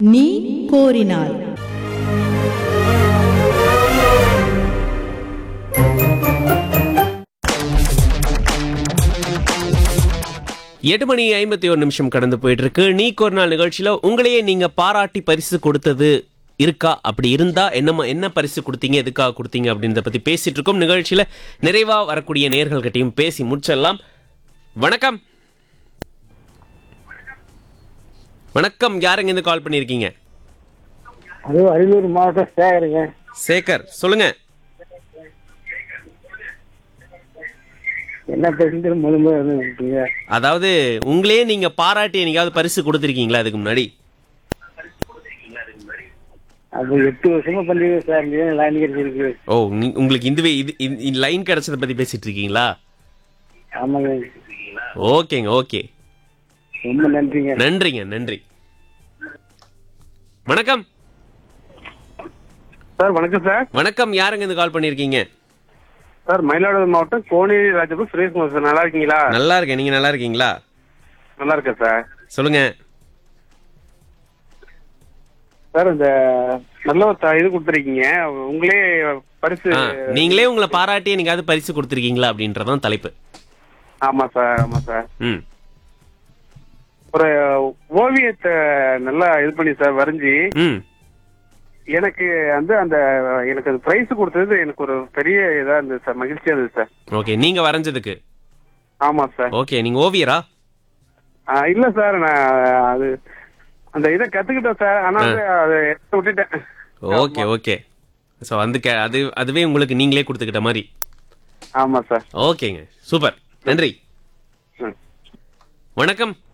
நீ கோரினாய் எட்டு மணி ஐம்பத்தி ஒரு நிமிஷம் கடந்து போயிட்டு இருக்கு நீக்கு ஒரு நாள் நிகழ்ச்சியில உங்களையே நீங்க பாராட்டி பரிசு கொடுத்தது இருக்கா அப்படி இருந்தா என்னமா என்ன பரிசு கொடுத்தீங்க எதுக்காக கொடுத்தீங்க அப்படின்றத பத்தி பேசிட்டு இருக்கோம் நிகழ்ச்சியில நிறைவா வரக்கூடிய நேர்கள் கிட்டயும் பேசி முடிச்சிடலாம் வணக்கம் வணக்கம் யாருங்க இருந்து கால் பண்ணியிருக்கீங்க அது அரியலூர் மாவட்டம் சேகருங்க சேகர் சொல்லுங்க என்ன பேசுறது முதல் முதல்ல இருக்கீங்க அதாவது உங்களையே நீங்க பாராட்டி என்னைக்காவது பரிசு கொடுத்துருக்கீங்களா அதுக்கு முன்னாடி அது எட்டு வருஷமா பண்றீங்க சார் நீங்க லைன் இருக்கு ஓ நீ- உங்களுக்கு இதுவே இது லைன் கிடைச்சதை பத்தி பேசிட்டு இருக்கீங்களா ஆமாங்க ஓகேங்க ஓகே ரொம்ப நன்றிங்க நன்றிங்க நன்றி வணக்கம் சார் வணக்கம் சார் வணக்கம் யாருங்க இருந்து கால் பண்ணிருக்கீங்க சார் மயிலாடுதுறை மாவட்டம் கோனேரி ராஜபுரம் சுரேஷ்குமார் சார் நல்லா இருக்கீங்களா நல்லா இருக்கேன் நீங்க நல்லா இருக்கீங்களா நல்லா இருக்கேன் சார் சொல்லுங்க சார் இந்த நல்ல ஒரு த- இது கொடுத்துருக்கீங்க உங்களே பரிசு ஆ, நீங்களே உங்களை பாராட்டி எனக்காவது பரிசு கொடுத்துருக்கீங்களா அப்படின்றதான் தலைப்பு ஆமா சார் ஆமா சார் ம் ஒரு ஓவியத்தை நல்லா இது பண்ணி சார் வரைஞ்சி ம் எனக்கு வந்து அந்த எனக்கு அது பிரைஸ் கொடுத்தது எனக்கு ஒரு பெரிய இதா இருந்தது சார் மகிழ்ச்சியா இருந்தது சார் ஓகே நீங்க வரைஞ்சதுக்கு ஆமா சார் ஓகே நீங்க ஓவியரா ஆ, இல்ல சார் நான் அது அந்த இதை கத்துக்கிட்டேன் சார் ஆனா வந்து அதை எடுத்து விட்டுட்டேன் ஓகே ஓகே ஸோ வந்து கே- அது அதுவே உங்களுக்கு நீங்களே கொடுத்துக்கிட்ட மாதிரி ஆமா சார் ஓகேங்க சூப்பர் நன்றி ம். வணக்கம்